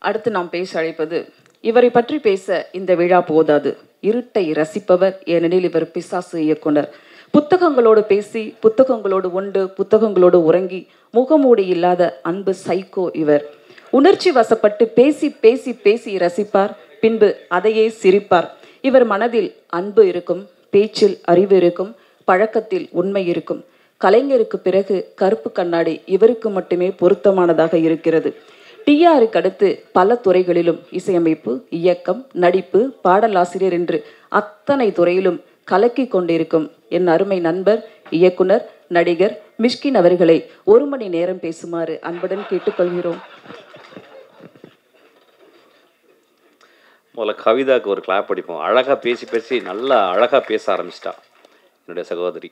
அடுத்து நாம் பேச அழைப்பது இவரை பற்றி பேச இந்த விழா போதாது இருட்டை ரசிப்பவர் ஏனெனில் இவர் பிசாசு இயக்குனர் புத்தகங்களோடு பேசி புத்தகங்களோடு உண்டு புத்தகங்களோடு உறங்கி முகமூடி இல்லாத அன்பு சைக்கோ இவர் உணர்ச்சி வசப்பட்டு பேசி பேசி பேசி ரசிப்பார் பின்பு அதையே சிரிப்பார் இவர் மனதில் அன்பு இருக்கும் பேச்சில் அறிவு இருக்கும் பழக்கத்தில் உண்மை இருக்கும் கலைஞருக்கு பிறகு கருப்பு கண்ணாடி இவருக்கு மட்டுமே பொருத்தமானதாக இருக்கிறது டிஆருக்கு அடுத்து பல துறைகளிலும் இசையமைப்பு இயக்கம் நடிப்பு பாடலாசிரியர் என்று அத்தனை துறையிலும் கலக்கி கொண்டிருக்கும் என் அருமை நண்பர் இயக்குனர் நடிகர் மிஷ்கின் அவர்களை ஒரு மணி நேரம் பேசுமாறு அன்புடன் கேட்டுக்கொள்கிறோம் முதல்ல கவிதாக்கு ஒரு கிளாப் அடிப்போம் அழகாக பேசி பேசி நல்லா அழகாக பேச ஆரம்பிச்சிட்டா என்னுடைய சகோதரி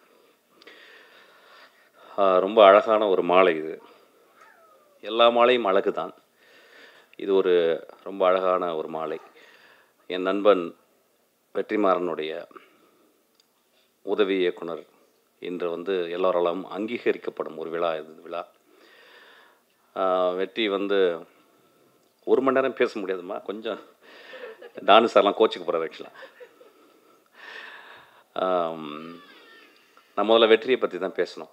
ஆ, ரொம்ப அழகான ஒரு மாலை இது எல்லா மாலையும் அழகு தான் இது ஒரு ரொம்ப அழகான ஒரு மாலை என் நண்பன் வெற்றிமாறனுடைய உதவி இயக்குனர் இன்று வந்து எல்லோராலும் அங்கீகரிக்கப்படும் ஒரு விழா இது விழா ஆ, வெற்றி வந்து ஒரு மணி நேரம் பேச முடியாதும்மா கொஞ்சம் டானு சார்லாம் கோச்சுக்கு போகிறார் ஆக்சுவலாக நான் முதல்ல வெற்றியை பற்றி தான் பேசணும்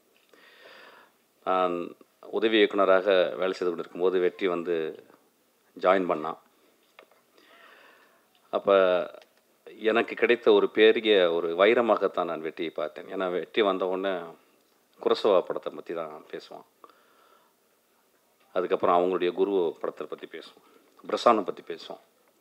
நான் உதவி இயக்குனராக வேலை செய்து கொண்டு இருக்கும்போது வெற்றி வந்து ஜாயின் பண்ணான் அப்போ எனக்கு கிடைத்த ஒரு பெரிய ஒரு வைரமாகத்தான் நான் வெற்றியை பார்த்தேன் ஏன்னா வெற்றி வந்த உடனே குரசோவா படத்தை பற்றி தான் பேசுவான் அதுக்கப்புறம் அவங்களுடைய குரு படத்தை பற்றி பேசுவோம் பிரசானை பற்றி பேசுவோம்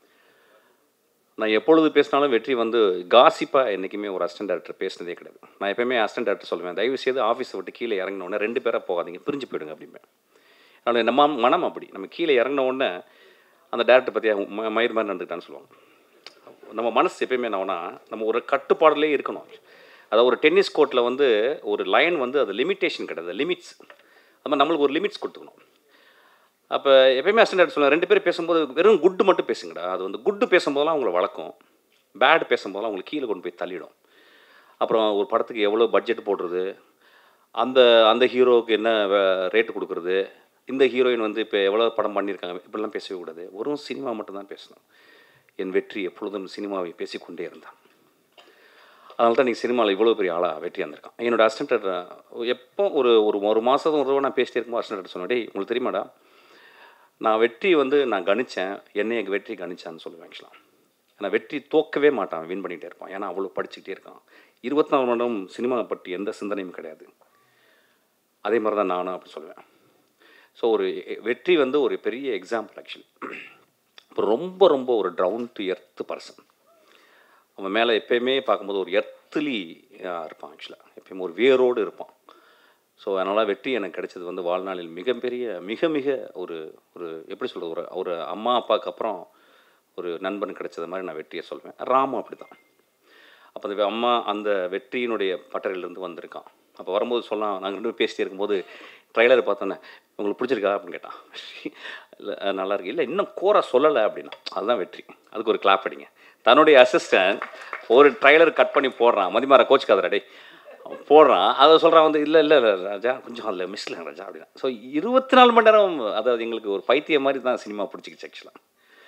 நான் எப்பொழுது பேசினாலும் வெற்றி வந்து காசிப்பாக என்றைக்குமே ஒரு அசிஸ்டன்ட் டேரக்டர் பேசினதே கிடையாது நான் எப்பயுமே அசிஸ்டன்ட் டேரக்டர் சொல்லுவேன் தயவு செய்து ஆஃபீஸை விட்டு கீழே இறங்கின உடனே ரெண்டு பேராக போகாதீங்க பிரிஞ்சு போயிடுங்க அப்படிம்பேன் அதனால் நம்ம மனம் அப்படி நம்ம கீழே இறங்கின உடனே அந்த டேரக்டர் பற்றி ம- மயிர் மாதிரி நடந்துக்கிட்டான்னு சொல்லுவாங்க நம்ம மனசு எப்பயுமே என்னன்னா நம்ம ஒரு கட்டுப்பாடுலேயே இருக்கணும் அதாவது ஒரு டென்னிஸ் கோர்ட்டில் வந்து ஒரு லைன் வந்து அது லிமிட்டேஷன் கிடையாது லிமிட்ஸ் அது மாதிரி நம்மளுக்கு ஒரு லிமிட்ஸ் கொடுத்துக்கணும் அப்போ எப்பயுமே அசிஸ்டன்ட் சொல்லுவேன் ரெண்டு பேரும் பேசும்போது வெறும் குட்டு மட்டும் பேசுங்கடா அது வந்து குட்டு பேசும்போதெல்லாம் அவங்கள வளர்க்கும் பேட் பேசும்போதெல்லாம் அவங்களை கீழே கொண்டு போய் தள்ளிடும் அப்புறம் ஒரு படத்துக்கு எவ்வளோ பட்ஜெட் போடுறது அந்த அந்த ஹீரோவுக்கு என்ன ரேட்டு கொடுக்குறது இந்த ஹீரோயின் வந்து இப்போ எவ்வளோ படம் பண்ணியிருக்காங்க இப்படிலாம் பேசவே கூடாது வெறும் சினிமா மட்டும்தான் பேசணும் என் வெற்றி எப்பொழுதும் சினிமாவை பேசிக்கொண்டே இருந்தான் அதனால தான் நீங்கள் சினிமாவில் இவ்வளோ பெரிய ஆளாக வெற்றி வந்திருக்கான் என்னோட அசிஸ்டன்ட் எப்போ ஒரு ஒரு ஒரு மாதம் ஒரு தடவை நான் பேசிட்டே இருக்கும்போது அசிஸ்டன்ட் சொன்னேன் டேய் உங்களுக்கு தெரியுமாடா நான் வெற்றி வந்து நான் கணிச்சேன் என்னை எங்கள் வெற்றி கணிச்சான்னு சொல்லுவேன் ஆக்சுவலாக ஏன்னா வெற்றி தோக்கவே மாட்டான் வின் பண்ணிகிட்டே இருப்பான் ஏன்னா அவ்வளோ படிச்சுக்கிட்டே இருக்கான் இருபத்தி நாலு மணி நேரம் சினிமா பற்றி எந்த சிந்தனையும் கிடையாது அதே மாதிரி தான் நானும் அப்படி சொல்லுவேன் ஸோ ஒரு எ- வெற்றி வந்து ஒரு பெரிய எக்ஸாம்பிள் ஆக்சுவலி அப்புறம் ரொம்ப ரொம்ப ஒரு டவுன் டு எர்த்து பர்சன் அவன் மேலே எப்பயுமே பார்க்கும்போது ஒரு எர்த்துலி இருப்பான் ஆக்சுவலாக எப்பயுமே ஒரு வேரோடு இருப்பான் ஸோ அதனால் வெற்றி எனக்கு கிடைச்சது வந்து வாழ்நாளில் மிகப்பெரிய மிக மிக ஒரு ஒரு எப்படி சொல்கிறது ஒரு ஒரு அம்மா அப்பாவுக்கு அப்புறம் ஒரு நண்பன் கிடைச்சது மாதிரி நான் வெற்றியை சொல்வேன் ராமும் அப்படி தான் அப்போ அந்த வெ- அம்மா அந்த வெற்றியினுடைய பட்டறையிலேருந்து வந்திருக்கான் அப்போ வரும்போது சொல்லலாம் நாங்கள் ரெண்டு பேரும் பேசிட்டே இருக்கும்போது ட்ரைலர் பார்த்தோன்னே உங்களுக்கு பிடிச்சிருக்கா அப்படின்னு கேட்டான் இல்லை அஹ் நல்லா இருக்கு இல்லை இன்னும் கோரா சொல்லலை அப்படின்னா அதுதான் வெற்றி அதுக்கு ஒரு கிளாப் அடிங்க தன்னுடைய அசிஸ்டன்ட் ஒரு ட்ரைலர் கட் பண்ணி போடுறான் மதிமார கோச் கதரா டேய் போடுறான் அதை சொல்கிறான் வந்து இல்லை இல்லை இல்லை ராஜா கொஞ்சம் அதில் மிஸ்ல ராஜா அப்படின்னா ஸோ இருபத்தி நாலு மணி நேரம் அதாவது எங்களுக்கு ஒரு பைத்தியம் மாதிரி தான் சினிமா பிடிச்சிக்கிச்சு ஆக்சுவலாக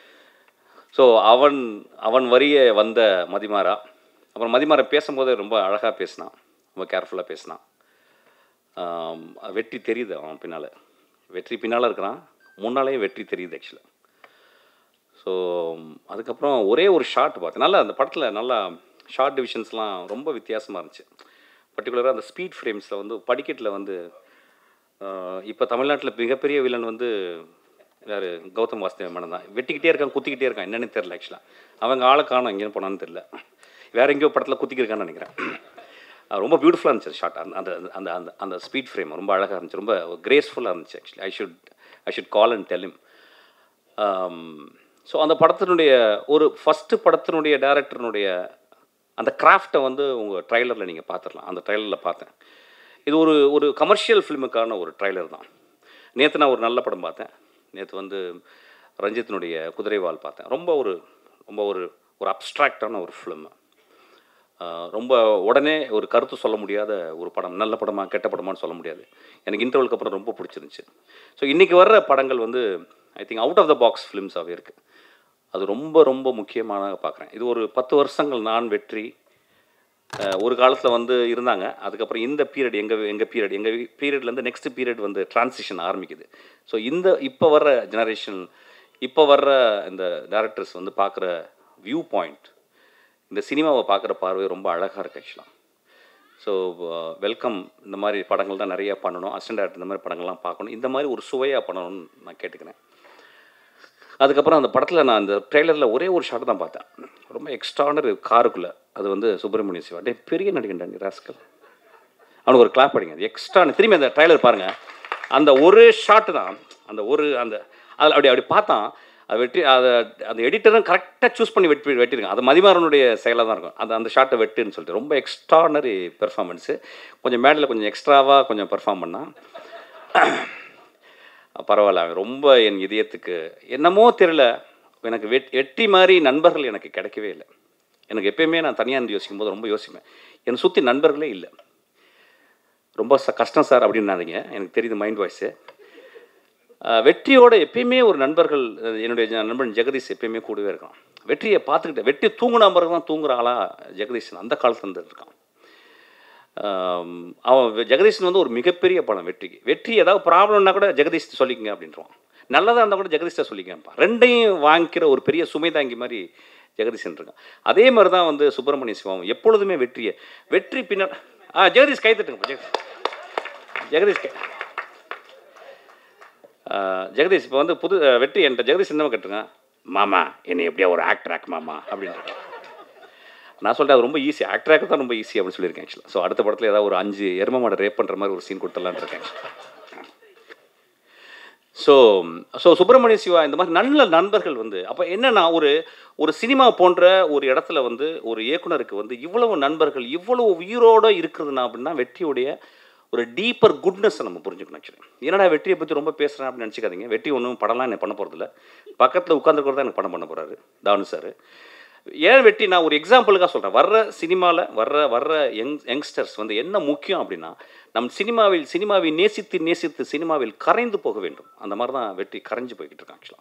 ஸோ அவன் அவன் வரிய வந்த மதிமாரா அப்புறம் மதிமாரா பேசும்போது ரொம்ப அழகாக பேசினான் ரொம்ப கேர்ஃபுல்லாக பேசினான் ஆம், வெற்றி தெரியுது அவன் பின்னால் வெற்றி பின்னால் இருக்கிறான் முன்னாலேயே வெற்றி தெரியுது ஆக்சுவலாக ஸோ அதுக்கப்புறம் ஒரே ஒரு ஷாட் பார்த்தேன் நல்லா அந்த படத்தில் நல்லா ஷார்ட் டிவிஷன்ஸ்லாம் ரொம்ப வித்தியாசமாக இருந்துச்சு பர்டிகுலராக அந்த ஸ்பீட் ஃப்ரேம்ஸில் வந்து படிக்கட்டில் வந்து இப்போ தமிழ்நாட்டில் மிகப்பெரிய வில்லன் வந்து யார் கௌதம் வாசுதேவ மேடம் தான் வெட்டிக்கிட்டே இருக்கான் குத்திக்கிட்டே இருக்கான் என்னன்னு தெரில ஆக்சுவலாக அவங்க ஆளை காணும் எங்கேயும் போனான்னு தெரில வேற எங்கேயோ படத்தில் குத்திக்கிருக்கான்னு நினைக்கிறேன் அஹ் ரொம்ப பியூட்டிஃபுல்லாக இருந்துச்சு ஷார்ட் அந்த அந்த அந்த அந்த அந்த ஸ்பீட் ஃப்ரேம் ரொம்ப அழகாக இருந்துச்சு ரொம்ப கிரேஸ்ஃபுல்லாக இருந்துச்சு actually I should I should call and tell them so அந்த படத்தினுடைய ஒரு ஃபஸ்ட்டு படத்தினுடைய டேரக்டர்னுடைய அந்த கிராஃப்டை வந்து உங்கள் ட்ரைலரில் நீங்கள் பார்த்துடலாம் அந்த ட்ரைலரில் பார்த்தேன் இது ஒரு ஒரு கமர்ஷியல் ஃபிலிமுக்கான ஒரு ட்ரைலர் தான் நேற்று நான் ஒரு நல்ல படம் பார்த்தேன் நேற்று வந்து ரஞ்சித்தினுடைய குதிரைவால் பார்த்தேன் ரொம்ப ஒரு ரொம்ப ஒரு ஒரு அப்ட்ராக்டான ஒரு ஃபிலிம் ரொம்ப உடனே ஒரு கருத்து சொல்ல முடியாத ஒரு படம் நல்ல படமா கெட்ட படமான்னு சொல்ல முடியாது எனக்கு இன்டர்வலுக்கு அப்புறம் ரொம்ப பிடிச்சிருந்துச்சு ஸோ இன்றைக்கி வர்ற படங்கள் வந்து I think out of the box ஃபிலிம்ஸாகவே இருக்குது அது ரொம்ப ரொம்ப முக்கியமான பார்க்குறேன் இது ஒரு பத்து வருஷங்கள் நான் வெற்றி அஹ், ஒரு காலத்தில் வந்து இருந்தாங்க அதுக்கப்புறம் இந்த பீரியட் எங்கள் எங்கள் பீரியட் எங்கள் பீரியட்லேருந்து நெக்ஸ்ட் பீரியட் வந்து டிரான்சிஷன் ஆரம்பிக்குது ஸோ இந்த இப்போ வர்ற ஜெனரேஷன் இப்போ வர்ற இந்த டேரக்டர்ஸ் வந்து பார்க்குற வியூ பாயிண்ட் இந்த சினிமாவை பார்க்குற பார்வை ரொம்ப அழகாக இருக்கு ஆக்சுவலாக ஸோ வெல்கம் இந்த மாதிரி படங்கள் தான் நிறையா பண்ணணும் அசிஸ்டன்ட் டேரக்டர் இந்த மாதிரி படங்கள்லாம் பார்க்கணும் இந்த மாதிரி ஒரு சுவையாக பண்ணணும்னு நான் கேட்டுக்கிறேன் அதுக்கப்புறம் அந்த படத்தில் நான் அந்த ட்ரெய்லரில் ஒரே ஒரு ஷாட் தான் பார்த்தேன் ரொம்ப எக்ஸ்ட்ரானரி காருக்குள்ளே அது வந்து சுப்பிரமணிய சிவா டே பெரிய நடிகன்டா நீ ராஸ்கல் அவனுக்கு ஒரு கிளாப் அடிங்க எக்ஸ்ட்ரா திரும்பி அந்த ட்ரைலர் பாருங்கள் அந்த ஒரு ஷாட்டு தான் அந்த ஒரு அந்த அதில் அப்படி அப்படி பார்த்தான் அது வெட்டி அதை அந்த எடிட்டரும் கரெக்டாக சூஸ் பண்ணி வெட்டி வெட்டிருக்காங்க அது மதிமாறனுடைய செயலாக தான் இருக்கும் அந்த அந்த ஷாட்டை வெட்டுன்னு சொல்லிட்டு ரொம்ப எக்ஸ்ட்ரானரி பெர்ஃபார்மன்ஸு கொஞ்சம் மேடையில் கொஞ்சம் எக்ஸ்ட்ராவாக கொஞ்சம் பெர்ஃபார்ம் பண்ணான் பரவாயில்ல அவன் ரொம்ப என் இதயத்துக்கு என்னமோ தெரியல எனக்கு வெட் வெற்றி மாதிரி நண்பர்கள் எனக்கு கிடைக்கவே இல்லை எனக்கு எப்பயுமே நான் தனியாக இருந்து யோசிக்கும் போது ரொம்ப யோசிப்பேன் என்னை சுற்றி நண்பர்களே இல்லை ரொம்ப ச கஷ்டம் சார் அப்படின்னாதீங்க எனக்கு தெரியுது மைண்ட் வாய்ஸு வெற்றியோட எப்பயுமே ஒரு நண்பர்கள் அஹ் என்னுடைய ஜ- நண்பன் ஜெகதீஷ் எப்பயுமே கூடவே இருக்கான் வெற்றியை பார்த்துக்கிட்டேன் வெற்றி தூங்குன பிறகு தான் தூங்குற ஆளா ஜெகதீஷன் அந்த காலத்துல இருக்கான் ஆம், அவன் வெ- ஜெகதீஷன் வந்து ஒரு மிகப்பெரிய படம் வெற்றிக்கு வெற்றி ஏதாவது ப்ராப்ளம்னா கூட ஜெகதீஷ் சொல்லிக்கங்க அப்படின்றான் நல்லதாக இருந்தால் கூட ஜெகதீஷ்ட சொல்லிக்கங்கப்பா ரெண்டையும் வாங்கிக்கிற ஒரு பெரிய சுமை தாங்கி மாதிரி ஜெகதீஷன் இருக்கான் அதே மாதிரி தான் வந்து சுப்பிரமணிய சிவம் எப்பொழுதுமே வெற்றியை வெற்றி பின்னால் ஆ ஜெகதீஷ் கை தட்டுங்க ஜெக ஜெகதீஷ் கை ஆ, ஜெகதீஷ் இப்போ வந்து புது அஹ், வெற்றி என்கிட்ட ஜெகதீஷ் என்ன கட்டுங்க மாமா என்னை எப்படியா ஒரு ஆக்டர் ஆக்கு மாமா அப்படின்ட்டு நான் சொல்லிட்டேன் அது ரொம்ப ஈஸி ஆக்டர் ஆக்க தான் ரொம்ப ஈஸி அப்படின்னு சொல்லியிருக்கேன் ஆக்சுவலாக ஸோ அடுத்த படத்தில் ஏதாவது ஒரு அஞ்சு எரும மாடை ரேப் பண்ணுற மாதிரி ஒரு சீன் கொடுத்துடலான்னு இருக்கேன் ஸோ ஸோ சுப்பிரமணிய சிவா இந்த மாதிரி நல்ல நண்பர்கள் வந்து அப்போ என்னன்னா ஒரு ஒரு சினிமா போன்ற ஒரு இடத்துல வந்து ஒரு இயக்குனருக்கு வந்து இவ்வளவு நண்பர்கள் இவ்வளவு உயிரோடு இருக்கிறதுனா அப்படின்னா வெற்றியுடைய ஒரு டீப்பர் குட்னஸ் நம்ம புரிஞ்சுக்கணும் ஆக்சுவலி என்னடா வெற்றியை பற்றி ரொம்ப பேசுகிறேன் அப்படின்னு நினச்சிக்காதீங்க வெற்றி ஒன்றும் படம்லாம் என்ன பண்ண போகிறதில்ல பக்கத்தில் உட்காந்துருக்கிறது தான் எனக்கு படம் பண்ண போகிறாரு தானு சார் ஏன் வெட்டி நான் ஒரு எக்ஸாம்பிளுக்காக சொல்கிறேன் வர்ற சினிமாவில் வர்ற வர்ற யங் யங்ஸ்டர்ஸ் வந்து என்ன முக்கியம் அப்படின்னா நம் சினிமாவில் சினிமாவை நேசித்து நேசித்து சினிமாவில் கரைந்து போக வேண்டும் அந்த மாதிரி தான் வெற்றி கரைஞ்சு போய்கிட்டு இருக்கான் ஆக்சுவலாக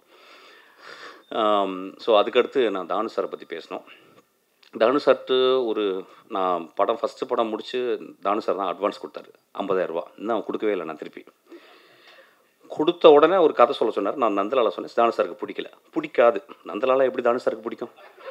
ஸோ அதுக்கடுத்து நான் தானு சாரை பற்றி பேசணும் தானு சார்ட்டு ஒரு நான் படம் ஃபஸ்ட்டு படம் முடிச்சு தானு சார் தான் அட்வான்ஸ் கொடுத்தாரு 50000 ரூபாய் இன்னும் கொடுக்கவே இல்லை நான் திருப்பி கொடுத்த உடனே ஒரு கதை சொல்ல சொன்னார் நான் நந்தலால சொன்னேன் தானு சாருக்கு பிடிக்கல பிடிக்காது நந்தலாலா எப்படி தானு சாருக்கு பிடிக்கும்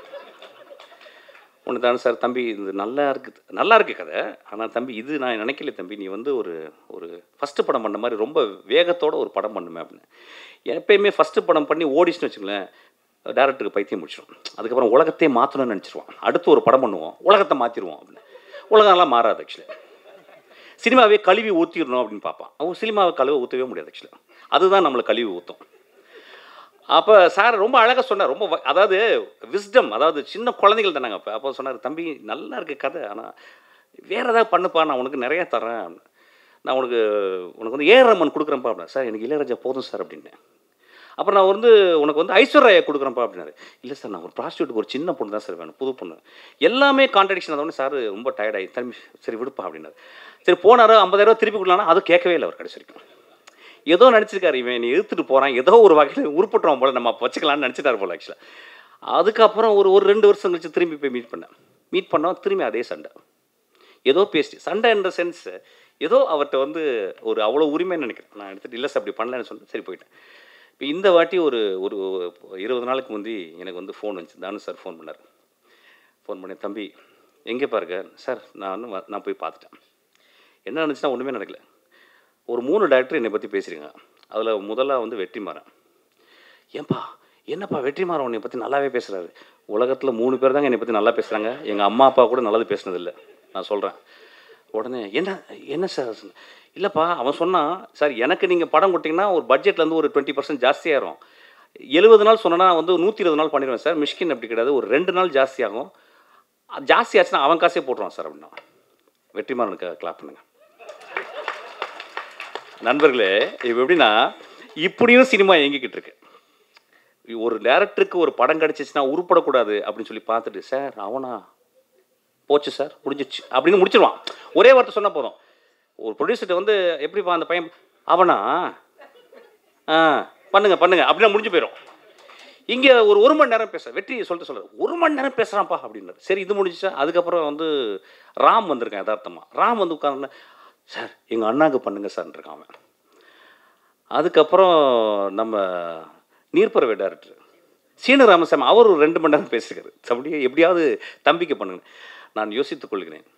ஒன்று தானே சார் தம்பி இது நல்லா இருக்குது நல்லா இருக்கு கதை ஆனால் தம்பி இது நான் நினைக்கல தம்பி நீ வந்து ஒரு ஒரு ஃபஸ்ட்டு படம் பண்ண மாதிரி ரொம்ப வேகத்தோட ஒரு படம் பண்ணுமே அப்படின்னு எப்பயுமே ஃபஸ்ட்டு படம் பண்ணி ஓடிச்சுன்னு வச்சுங்களேன் டேரக்டருக்கு பைத்தியம் முடிச்சிடும் அதுக்கப்புறம் உலகத்தையே மாற்றணும்னு நினச்சிருவான் அடுத்து ஒரு படம் பண்ணுவோம் உலகத்தை மாற்றிடுவோம் அப்படின்னு உலகம்லாம் மாறாது ஆக்சுவலி சினிமாவே கழுவி ஊற்றிடணும் அப்படின்னு பார்ப்பான் அவன் சினிமாவை கழுவி ஊற்றவே முடியாது ஆக்சுவலாக அதுதான் நம்மளை கழுவி ஊற்றும் அப்போ சார் ரொம்ப அழகாக சொன்னார் ரொம்ப வ- அதாவது விஸ்டம் அதாவது சின்ன குழந்தைகள் தானாங்க அப்போ அப்போ சொன்னார் தம்பி நல்லா இருக்கு கதை ஆனால் வேற ஏதாவது பண்ணுப்பா நான் உனக்கு நிறைய தரேன் நான் உனக்கு உனக்கு வந்து ஏஆர் ரமன் கொடுக்குறேன்ப்பா அப்படின்னா சார் எனக்கு இளையராஜா போதும் சார் அப்படின்னேன் அப்புறம் நான் வந்து உனக்கு வந்து ஐஸ்வர்யா கொடுக்குறேன்ப்பா அப்படின்னாரு இல்லை சார் நான் ஒரு ப்ராஸ்டியூட்டுக்கு ஒரு சின்ன பொண்ணு தான் சார் வேணும் புது பொண்ணு எல்லாமே கான்ட்ரடிக்ஷன் அதோட சார் ரொம்ப டயர்டாகி திரும்பி சரி விடுப்பா அப்படின்னாரு சரி போனாரு ஐம்பதாயிரரூவா திருப்பி கொடுக்கலான்னா அது கேட்கவே இல்லை அவர் கடைசி வரைக்கும் ஏதோ நினச்சிருக்காரு இவன் நீ எடுத்துட்டு போகிறான் ஏதோ ஒரு வகையில் உருப்பட்டுறோம் போல நம்ம அப்ப வச்சுக்கலாம்னு நினச்சிட்டாரு போல ஆக்சுவலாக அதுக்கப்புறம் ஒரு ஒரு ரெண்டு வருஷம் கழிச்சு திரும்பி போய் மீட் பண்ணேன் மீட் பண்ணோம் திரும்பி அதே சண்டை ஏதோ பேசி சண்டை என்ற சென்ஸ் ஏதோ அவர்கிட்ட வந்து ஒரு அவ்வளோ உரிமைன்னு நினைக்கிறேன் நான் எடுத்துட்டு இல்லை சார் அப்படி பண்ணலன்னு சொன்னேன் சரி போயிட்டேன் இப்போ இந்த வாட்டி ஒரு ஒரு இருபது நாளுக்கு முந்தி எனக்கு வந்து ஃபோன் வந்துச்சு தானு சார் ஃபோன் பண்ணார் ஃபோன் பண்ணி தம்பி எங்கே பாருங்க சார் நான் வந்து வ- நான் போய் பார்த்துட்டேன் என்ன நடந்துச்சுன்னா ஒன்றுமே நடக்கல ஒரு மூணு டாக்டர் என்னை பற்றி பேசுகிறீங்க அதில் முதல்ல வந்து வெற்றிமாறன் ஏன்பா என்னப்பா வெற்றிமாறன் உன்னை பற்றி நல்லாவே பேசுகிறாரு உலகத்தில் மூணு பேர் தாங்க என்னை பற்றி நல்லா பேசுகிறாங்க எங்கள் அம்மா அப்பா கூட நல்லது பேசுனதில்லை நான் சொல்கிறேன் உடனே என்ன என்ன சார் இல்லைப்பா அவன் சொன்னான் சார் எனக்கு நீங்கள் படம் கொடுத்தீங்கன்னா ஒரு பட்ஜெட்லேருந்து ஒரு டுவெண்ட்டி பர்சன்ட் ஜாஸ்தியாயிரும் எழுபது நாள் சொன்னா வந்து நூற்றி இருபது நாள் பண்ணிடுவேன் சார் மிஷ்கின் அப்படி கிடையாது ஒரு ரெண்டு நாள் ஜாஸ்தியாகும் அது ஜாஸ்தி ஆச்சுன்னா அவன் காசே போட்டுருவான் சார் அப்படின்னா வெற்றிமாறனுக்கு கிளாப் பண்ணுங்க நண்பர்களே இப்போ எப்படின்னா இப்படியும் சினிமா இயங்கிக்கிட்டு இருக்கு ஒரு டேரக்டருக்கு ஒரு படம் கிடச்சிச்சுன்னா உருப்படக்கூடாது அப்படின்னு சொல்லி பார்த்துட்டு சார் அவனா போச்சு சார் முடிஞ்சிச்சு அப்படின்னு முடிச்சிருவான் ஒரே வார்த்தை சொன்னால் போதும் ஒரு ப்ரொடியூசர்கிட்ட வந்து எப்படிப்பா அந்த பையன் அவனா ஆ பண்ணுங்க பண்ணுங்க அப்படின்னா முடிஞ்சு போயிடும் இங்கே ஒரு ஒரு மணி நேரம் பேச வெற்றி சொல்லிட்டு சொல்கிறார் ஒரு மணி நேரம் பேசுகிறான்ப்பா அப்படின்னாரு சரி இது முடிஞ்சுச்சா அதுக்கப்புறம் வந்து ராம் வந்திருக்கான் யதார்த்தமாக ராம் வந்து உட்கார்ந்து சார் எங்கள் அண்ணாக்கு பண்ணுங்க சார்ன்னு இருக்கான் அவன் அதுக்கப்புறம் நம்ம நீர்ப்பறவை டேரக்டர் சீன ராமசாமி அவர் ஒரு ரெண்டு மணி நேரம் பேசியிருக்காரு அப்படியே எப்படியாவது தம்பிக்கு பண்ணுங்க நான் யோசித்துக் கொள்கிறேன்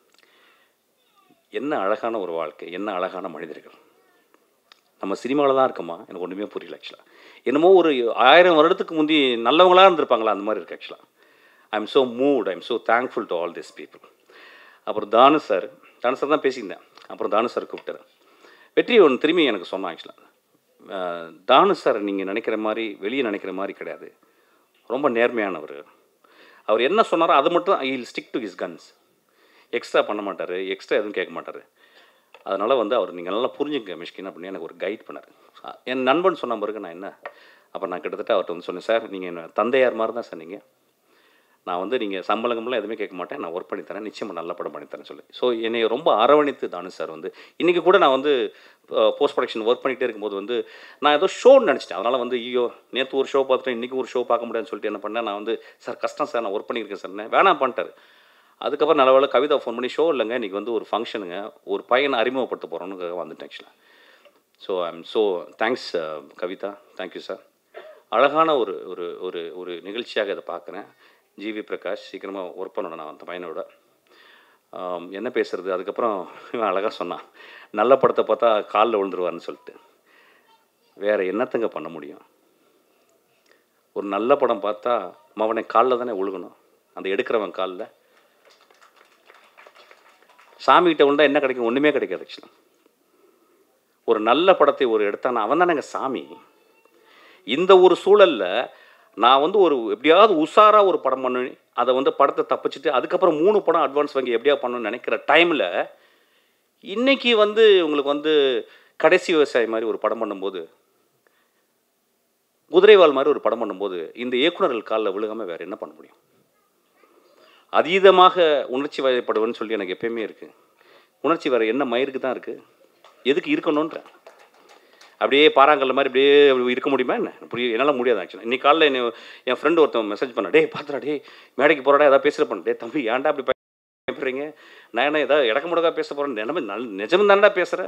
என்ன அழகான ஒரு வாழ்க்கை என்ன அழகான மனிதர்கள் நம்ம சினிமாவில் தான் இருக்கோமா எனக்கு ஒன்றுமே புரியல ஆக்சுவலாக என்னமோ ஒரு ஆயிரம் வருடத்துக்கு முந்தி நல்லவங்களா இருந்திருப்பாங்களா அந்த மாதிரி இருக்கு ஆக்சுவலாக I am so moved I am so thankful to all this people அப்புறம் தானு சார் தானு சார் தான் பேசியிருந்தேன் அப்புறம் தானு சார் கூப்பிட்டாரு வெற்றி ஒன்று திரும்பி எனக்கு சொன்னான் ஆக்சுவலாக தானு சார் நீங்கள் நினைக்கிற மாதிரி வெளியே நினைக்கிற மாதிரி கிடையாது ரொம்ப நேர்மையானவர் அவர் என்ன சொன்னாரோ அது மட்டும் I will stick to his guns extra பண்ண மாட்டார் எக்ஸ்ட்ரா எதுவும் கேட்க மாட்டார் அதனால் வந்து அவர் நீங்கள் நல்லா புரிஞ்சுங்க மிஷ்கின் அப்படின்னு எனக்கு ஒரு கைட் பண்ணார் என் நண்பன் சொன்ன பிறகு நான் என்ன அப்போ நான் கிட்டத்தட்ட அவர்கிட்ட வந்து சொன்னேன் சார் நீங்கள் என்ன தந்தையார் மாதிரி தான் சார் நீங்கள் நான் வந்து நீங்கள் சம்பளங்கம்லாம் எதுவுமே கேட்க மாட்டேன் நான் ஒர்க் பண்ணி தரேன் நிச்சயமாக நல்ல படம் பண்ணி தரேன் சொல்லி ஸோ என்னை ரொம்ப அரவணைத்து தானு சார் வந்து இன்றைக்கி கூட நான் வந்து போஸ்ட் ப்ரொடக்ஷன் ஒர்க் பண்ணிகிட்டே இருக்கும்போது வந்து நான் ஏதோ ஷோன்னு நினச்சிட்டேன் அதனால் வந்து ஐயோ நேற்று ஒரு ஷோ பார்த்துட்டேன் இன்றைக்கி ஒரு ஷோ பார்க்க முடியாதுன்னு சொல்லிட்டு என்ன பண்ணேன் நான் வந்து சார் கஷ்டம் சார் நான் ஒர்க் பண்ணியிருக்கேன் சார் வேணாம் பண்ணிட்டாரு அதுக்கப்புறம் நல்ல வேளை கவிதா ஃபோன் பண்ணி ஷோ இல்லைங்க இன்றைக்கி வந்து ஒரு ஃபங்க்ஷனுங்க ஒரு பையனை அறிமுகப்படுத்த போகிறோன்னு வந்துட்டேன் ஆக்சுவலாக so I am so thanks Kavitha thank you sir அழகான ஒரு ஒரு ஒரு ஒரு நிகழ்ச்சியாக இதை பார்க்குறேன் ஜிவி பிரகாஷ் சீக்கிரமாக ஒர்க் பண்ணணும் நான் அந்த பையனோட ஆம், என்ன பேசுறது அதுக்கப்புறம் இவன் அழகாக சொன்னான் நல்ல படத்தை பார்த்தா காலில் விழுந்துருவார்னு சொல்லிட்டு வேற என்னத்தங்க பண்ண முடியும் ஒரு நல்ல படம் பார்த்தா அவனை காலில் தானே விழுகணும் அந்த எடுக்கிறவன் காலில் சாமிகிட்ட உண்டா என்ன கிடைக்கும் ஒன்றுமே கிடைக்காது ஆக்சுவலாக ஒரு நல்ல படத்தை ஒரு எடுத்தானா அவன் தானேங்க சாமி இந்த ஒரு சூழல்ல நான் வந்து ஒரு எப்படியாவது உஷாரா ஒரு படம் பண்ணு அதை வந்து படத்தை தப்பிச்சுட்டு அதுக்கப்புறம் மூணு படம் அட்வான்ஸ் வாங்கி எப்படியா பண்ணணும்னு நினைக்கிற டைமில் இன்னைக்கு வந்து உங்களுக்கு வந்து கடைசி விவசாயி மாதிரி ஒரு படம் பண்ணும்போது குதிரைவால் மாதிரி ஒரு படம் பண்ணும்போது இந்த இயக்குனர்கள் காலில் விழுகாம வேற என்ன பண்ண முடியும் அதீதமாக உணர்ச்சி வயப்படுவேன்னு சொல்லி எனக்கு எப்பயுமே இருக்கு உணர்ச்சி வேற என்ன மயிருக்கு தான் இருக்கு எதுக்கு இருக்கணுன்ற அப்படியே பாறாங்கல்ல மாதிரி அப்படியே அப்படி இருக்க முடியுமா என்ன புரிய என்னால் முடியாது ஆக்சுவலாக இன்னைக்கு காலைல என்ன என் ஃப்ரெண்டு ஒருத்தன் மெசேஜ் பண்ண டேய் பார்த்துடா டேய் மேடைக்கு போகிறடா ஏதாவது பேசுகிற பண்ண டேய் தம்பி ஏன்டா அப்படி பயப்படுறீங்க நான் என்ன ஏதாவது இடக்க முடக்கா பேச போகிறேன் நிலமை நல் நிஜம் தானடா பேசுகிறேன்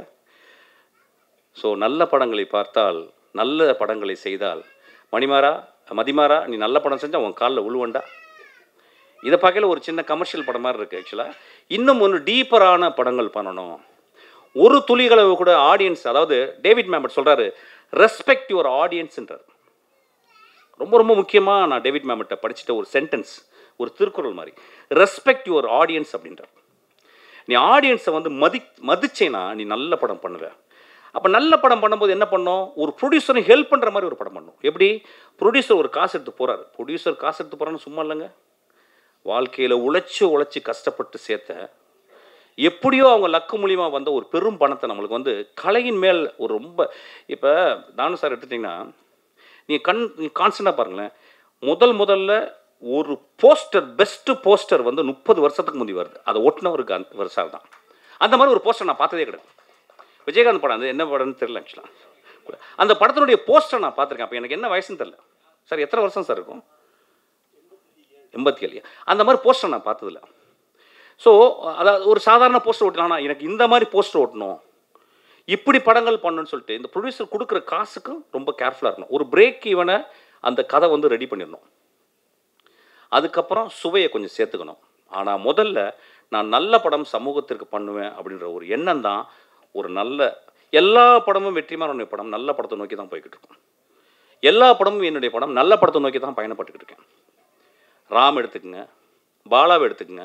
ஸோ நல்ல படங்களை பார்த்தால் நல்ல படங்களை செய்தால் மணிமாரா மதிமாரா நீ நல்ல படம் செஞ்சால் உன் காலில் உழுவண்டா இதை பார்க்கல ஒரு சின்ன கமர்ஷியல் படம் மாதிரி இருக்குது ஆக்சுவலாக இன்னும் ஒன்று டீப்பரான படங்கள் பண்ணணும் ஒரு துளிகளவு கூட ஆடியன்ஸ் அதாவது டேவிட் மேம்பட் சொல்கிறாரு ரெஸ்பெக்ட் யுவர் ஆடியன்ஸ்ன்றார் ரொம்ப ரொம்ப முக்கியமாக நான் டேவிட் மேம்பட்டை படிச்சுட்ட ஒரு சென்டென்ஸ் ஒரு திருக்குறள் மாதிரி ரெஸ்பெக்ட் யுவர் ஆடியன்ஸ் அப்படின்றார் நீ ஆடியன்ஸை வந்து மதி மதிச்சேனா நீ நல்ல படம் பண்ணுவ அப்போ நல்ல படம் பண்ணும்போது என்ன பண்ணோம் ஒரு ப்ரொடியூசரும் ஹெல்ப் பண்ணுற மாதிரி ஒரு படம் பண்ணணும் எப்படி ப்ரொடியூசர் ஒரு காசு எடுத்து போகிறாரு ப்ரொடியூசர் காசு எடுத்து போகிறான்னு சும்மா இல்லைங்க வாழ்க்கையில் உழைச்சி உழைச்சி கஷ்டப்பட்டு சேர்த்த எப்படியோ அவங்க லக்கு மூலியமாக வந்த ஒரு பெரும் பணத்தை நம்மளுக்கு வந்து கலையின் மேல் ஒரு ரொம்ப இப்போ தானு சார் எடுத்துட்டிங்கன்னா நீங்கள் கண் கான்ஸ்டண்ட்டாக பாருங்களேன் முதல் முதல்ல ஒரு போஸ்டர் பெஸ்ட்டு போஸ்டர் வந்து முப்பது வருஷத்துக்கு முந்தி வருது அதை ஒட்டினவருக்கு அந்த வருஷம் தான் அந்த மாதிரி ஒரு போஸ்டர் நான் பார்த்ததே கிடையாது விஜயகாந்த் படம் அது என்ன படம்னு தெரியல ஆக்சுவலாக அந்த படத்தினுடைய போஸ்டர் நான் பார்த்துருக்கேன் அப்போ எனக்கு என்ன வயசுன்னு தெரியல சார் எத்தனை வருஷம் சார் இருக்கும் எண்பத்தி ஏழு அந்த மாதிரி போஸ்டர் நான் பார்த்ததில்ல ஸோ அதாவது ஒரு சாதாரண போஸ்டர் ஓட்டலாம் எனக்கு இந்த மாதிரி போஸ்டர் ஓட்டணும் இப்படி படங்கள் பண்ணணும்னு சொல்லிட்டு இந்த ப்ரொடியூசர் கொடுக்குற காசுக்கும் ரொம்ப கேர்ஃபுல்லாக இருக்கணும் ஒரு பிரேக் ஈவனை அந்த கதை வந்து ரெடி பண்ணிடணும் அதுக்கப்புறம் சுவையை கொஞ்சம் சேர்த்துக்கணும் ஆனால் முதல்ல நான் நல்ல படம் சமூகத்திற்கு பண்ணுவேன் அப்படின்ற ஒரு எண்ணம் தான் ஒரு நல்ல எல்லா படமும் வெற்றிமாறனுடைய படம் நல்ல படத்தை நோக்கி தான் போய்கிட்டு இருக்கும் எல்லா படமும் என்னுடைய படம் நல்ல படத்தை நோக்கி தான் பயணப்பட்டுக்கிட்டு இருக்கேன் ராம் எடுத்துக்கங்க பாலாவை எடுத்துக்கங்க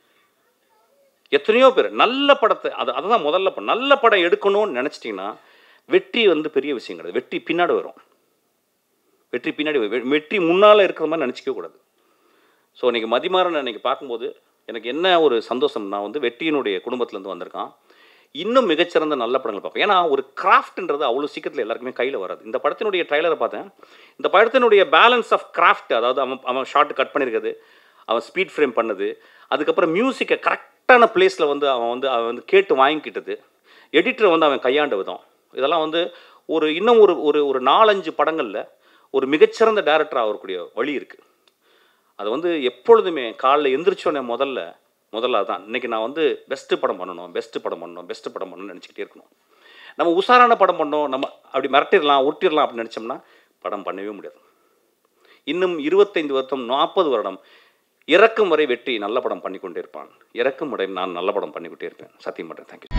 எத்தனையோ பேர் நல்ல படத்தை அது அதுதான் முதல்ல படம் நல்ல படம் எடுக்கணும்னு நினச்சிட்டிங்கன்னா வெற்றி வந்து பெரிய விஷயம் கிடையாது வெற்றி பின்னாடி வரும் வெற்றி பின்னாடி வரும். வெ- வெற்றி முன்னால் இருக்கிற மாதிரி நினச்சிக்க கூடாது ஸோ இன்னைக்கு மதிமாறன் இன்னைக்கு பார்க்கும்போது எனக்கு என்ன ஒரு சந்தோஷம் நான் வந்து வெற்றியினுடைய குடும்பத்துலேருந்து வந்திருக்கான் இன்னும் மிகச்சிறந்த நல்ல படங்கள் பார்ப்பேன் ஏன்னா ஒரு கிராஃப்ட்ன்றது அவ்வளோ சீக்கிரத்தில் எல்லாருக்குமே கையில் வராது இந்த படத்தினுடைய ட்ரைலரை பார்த்தேன் இந்த படத்தினுடைய பேலன்ஸ் ஆஃப் கிராஃப்ட் அதாவது அவன் அவன் ஷார்ட் கட் பண்ணியிருக்கிறது அவன் ஸ்பீட் ஃப்ரேம் பண்ணது அதுக்கப்புறம் மியூசிக்கை கரெக்டான பிளேஸில் வந்து அவன் வந்து அவன் வந்து கேட்டு வாங்கிக்கிட்டது எடிட்டரை வந்து அவன் கையாண்ட விதம் இதெல்லாம் வந்து ஒரு இன்னும் ஒரு ஒரு ஒரு நாலஞ்சு படங்களில் ஒரு மிகச்சிறந்த டேரக்டர் ஆகக்கூடிய வழி இருக்குது அது வந்து எப்பொழுதுமே காலைல எந்திரிச்சோடனே முதல்ல முதல்ல அதான் இன்னைக்கு நான் வந்து பெஸ்ட்டு படம் பண்ணணும் பெஸ்ட்டு படம் பண்ணணும் பெஸ்ட்டு படம் பண்ணணும்னு நினச்சிக்கிட்டே இருக்கணும் நம்ம உஷாரான படம் பண்ணோம் நம்ம அப்படி மிரட்டிடலாம் உருட்டிடலாம் அப்படின்னு நினச்சோம்னா படம் பண்ணவே முடியாது இன்னும் இருபத்தைந்து வருடம் நாற்பது வருடம் இறக்கும் வரை வெற்றி நல்ல படம் பண்ணிக்கொண்டே இருப்பான் இறக்கும் வரை நான் நல்ல படம் பண்ணிக்கிட்டே இருப்பேன் சத்தியம் பண்ணுறேன் தேங்க்யூ